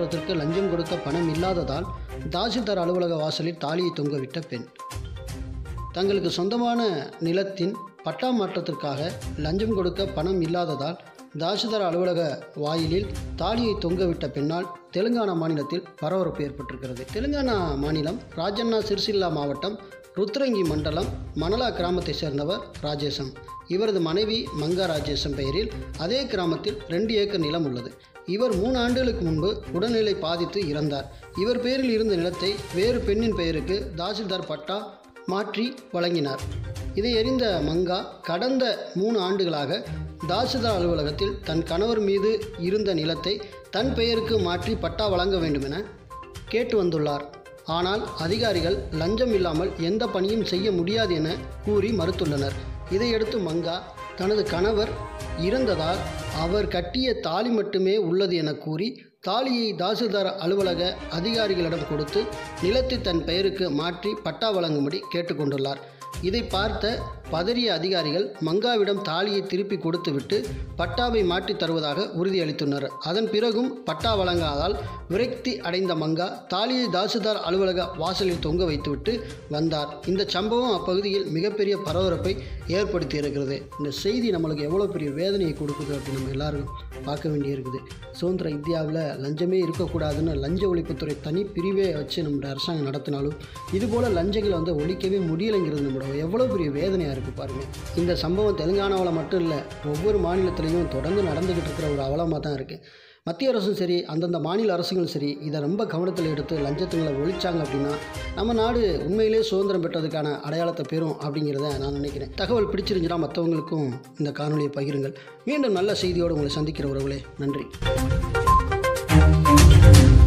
மாற்றத்திற்கு லஞ்சம் கொடுக்க பணம் இல்லாததால் தாசில்தார் அலுவலக வாசலில் தாலியை தொங்கவிட்ட பெண் தங்களுக்கு சொந்தமான நிலத்தின் பட்டா மாற்றத்திற்காக லஞ்சம் கொடுக்க பணம் இல்லாததால் தாசில்தார் அலுவலக வாயிலில் தாலியை தொங்கவிட்ட பெண்ணால் தெலுங்கானா மாநிலத்தில் பரபரப்பு ஏற்பட்டிருக்கிறது தெலுங்கானா மாநிலம் ராஜண்ணா சிர்சில்லா மாவட்டம் ருத்ரங்கி மண்டலம் மணலா கிராமத்தை சேர்ந்தவர் ராஜேசம் இவரது மனைவி மங்கா ராஜேசம் பெயரில் அதே கிராமத்தில் ரெண்டு ஏக்கர் நிலம் உள்ளது இவர் மூணு ஆண்டுகளுக்கு முன்பு உடல்நிலை பாதித்து இறந்தார் இவர் பெயரில் இருந்த நிலத்தை வேறு பெண்ணின் பெயருக்கு தாசில்தார் பட்டா மாற்றி வழங்கினார் இதை அறிந்த மங்கா கடந்த மூணு ஆண்டுகளாக தாசில்தார் அலுவலகத்தில் தன் கணவர் மீது இருந்த நிலத்தை தன் பெயருக்கு மாற்றி பட்டா வழங்க வேண்டுமென கேட்டு வந்துள்ளார் ஆனால் அதிகாரிகள் லஞ்சம் இல்லாமல் எந்த பணியும் செய்ய முடியாது என கூறி மறுத்துள்ளனர் இதையடுத்து மங்கா தனது கணவர் இறந்ததால் அவர் கட்டிய தாலி மட்டுமே உள்ளது என கூறி தாலியை தாசில்தார் அலுவலக அதிகாரிகளிடம் கொடுத்து நிலத்தை தன் பெயருக்கு மாற்றி பட்டா வழங்கும்படி கேட்டுக்கொண்டுள்ளார் இதை பார்த்த பதறிய அதிகாரிகள் மங்காவிடம் தாலியை திருப்பி கொடுத்துவிட்டு பட்டாவை மாற்றித் தருவதாக உறுதியளித்துள்ளனர் அதன் பிறகும் பட்டா வழங்காதால் விரக்தி அடைந்த மங்கா தாலியை தாசில்தார் அலுவலக வாசலில் தொங்க வைத்துவிட்டு வந்தார் இந்த சம்பவம் அப்பகுதியில் மிகப்பெரிய பரபரப்பை ஏற்படுத்தி இருக்கிறது இந்த செய்தி நம்மளுக்கு எவ்வளோ பெரிய வேதனையை கொடுக்குது அப்படின்னு நம்ம எல்லாரும் பார்க்க வேண்டியிருக்குது சுதந்திர இந்தியாவில் லஞ்சமே இருக்கக்கூடாதுன்னு லஞ்ச ஒழிப்புத்துறை தனி பிரிவே வச்சு நம்மளோட அரசாங்கம் நடத்தினாலும் இதுபோல் லஞ்சங்களை வந்து ஒழிக்கவே முடியலைங்கிறது நம்மளோட எவ்வளோ பெரிய வேதனையாக இருக்குது பாருங்கள் இந்த சம்பவம் தெலுங்கானாவில் மட்டும் இல்லை ஒவ்வொரு மாநிலத்திலையும் தொடர்ந்து நடந்துக்கிட்டு இருக்கிற ஒரு அவலமாக தான் இருக்குது மத்திய அரசும் சரி அந்தந்த மாநில அரசுகளும் சரி இதை ரொம்ப கவனத்தில் எடுத்து லஞ்சத்துங்களை ஒழிச்சாங்க அப்படின்னா நம்ம நாடு உண்மையிலே சுதந்திரம் பெற்றதுக்கான அடையாளத்தை பெறும் அப்படிங்கிறத நான் நினைக்கிறேன் தகவல் பிடிச்சிருந்துச்சுன்னா மற்றவங்களுக்கும் இந்த காணொலியை பகிருங்கள் மீண்டும் நல்ல செய்தியோடு உங்களை சந்திக்கிற உறவுகளே நன்றி